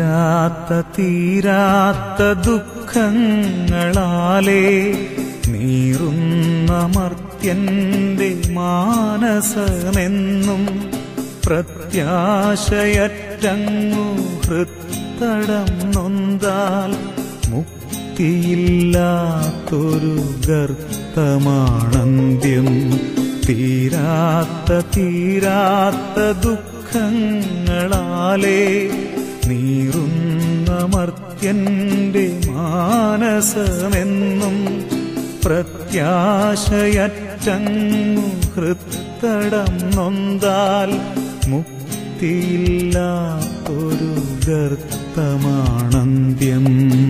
തീരാത്ത തീരാത്ത ദുഃഖങ്ങളാലേ നീറുന്ന മർത്യന്റെ മാനസമെന്നും പ്രത്യാശയറ്റങ്ങു ഹൃത്തടം നൊന്താൽ മുക്തിയില്ലാത്തൊരു ഗർത്തമാണന്ത്യം തീരാത്ത തീരാത്ത ദുഃഖങ്ങളാലേ നീറുന്ന മർത്യന്റെ മാനസമെന്നും പ്രത്യാശയറ്റങ്ങു ഹൃത്തടം നൊന്താൽ മുക്തിയില്ലാത്തൊരു ഗർത്തമാണന്ത്യം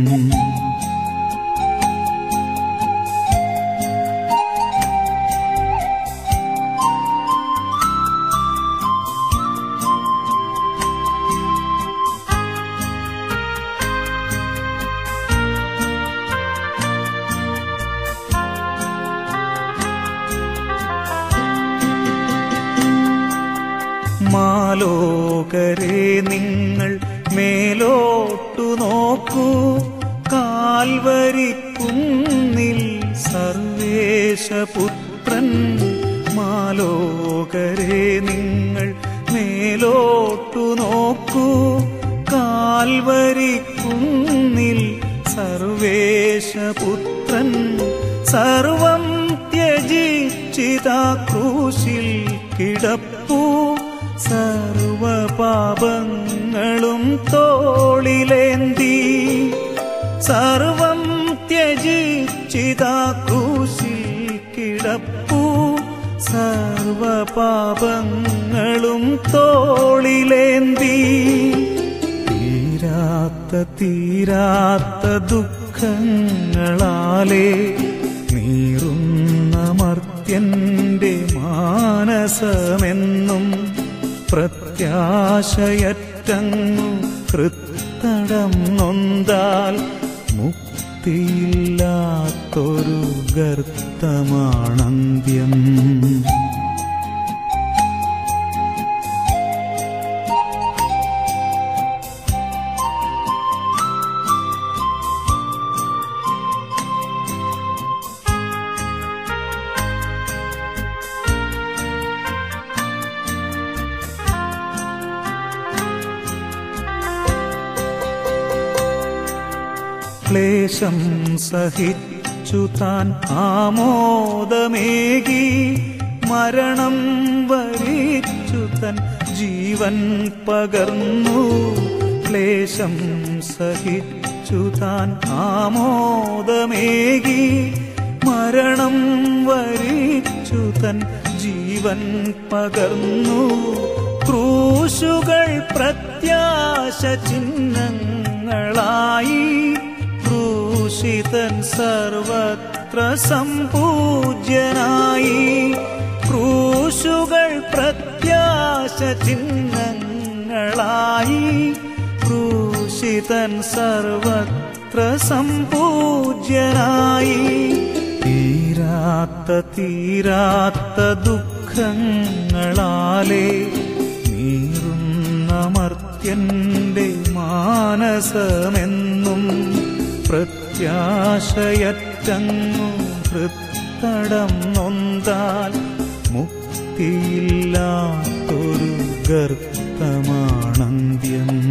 മാലോകരെ നിങ്ങൾ മേലോട്ടു നോക്കൂ കാൽവരിക്കുന്നിൽ സർവേശപുത്രൻ മാലോകരെ നിങ്ങൾ മേലോട്ടു നോക്കൂ കാൽവരിക്കുന്നിൽ സർവേശപുത്രൻ സർവം ത്യജിച്ചിതാ ക്രൂശിൽ കിടപ്പൂ സർവപാപങ്ങളും തോളിലേന്തി സർവം ത്യജിച്ചിതാ ക്രൂശിൽ കിടപ്പൂ സർവപാപങ്ങളും തോളിലേന്തി തീരാത്ത തീരാത്ത ദുഃഖങ്ങളാലേ നീറുന്ന മർത്യന്റെ മാനസമെന്നും പ്രത്യാശയറ്റങ്ങു ഹൃത്തടം നൊന്താൽ മുക്തിയില്ലാത്തൊരു ഗർത്തമാണന്ത്യം ക്ലേശം സഹിച്ചു താൻ ആമോദമേകി മരണം വരിച്ചു തൻ ജീവൻ പകർന്നു ക്ലേശം സഹിച്ചു താൻ ആമോദമേകി മരണം വരിച്ചു തൻ ജീവൻ പകർന്നു ക്രൂശുകൾ പ്രത്യാശ ചിഹ്നങ്ങളായി ക്രൂശിതൻ സർവത്ര സംപൂജ്യനായി ക്രൂശുകൾ പ്രത്യാശ ചിഹ്നങ്ങളായി ക്രൂശിതൻ സർവത്ര സംപൂജ്യനായി തീരാത്ത തീരാത്ത ദുഃഖങ്ങളാലേ നീറുന്ന മർത്യന്റെ മാനസമെന്നും പ്രത്യാശയറ്റങ്ങു ഹൃത്തടം നൊന്താൽ മുക്തിയില്ലാത്തൊരു ഗർത്തമാണന്ത്യം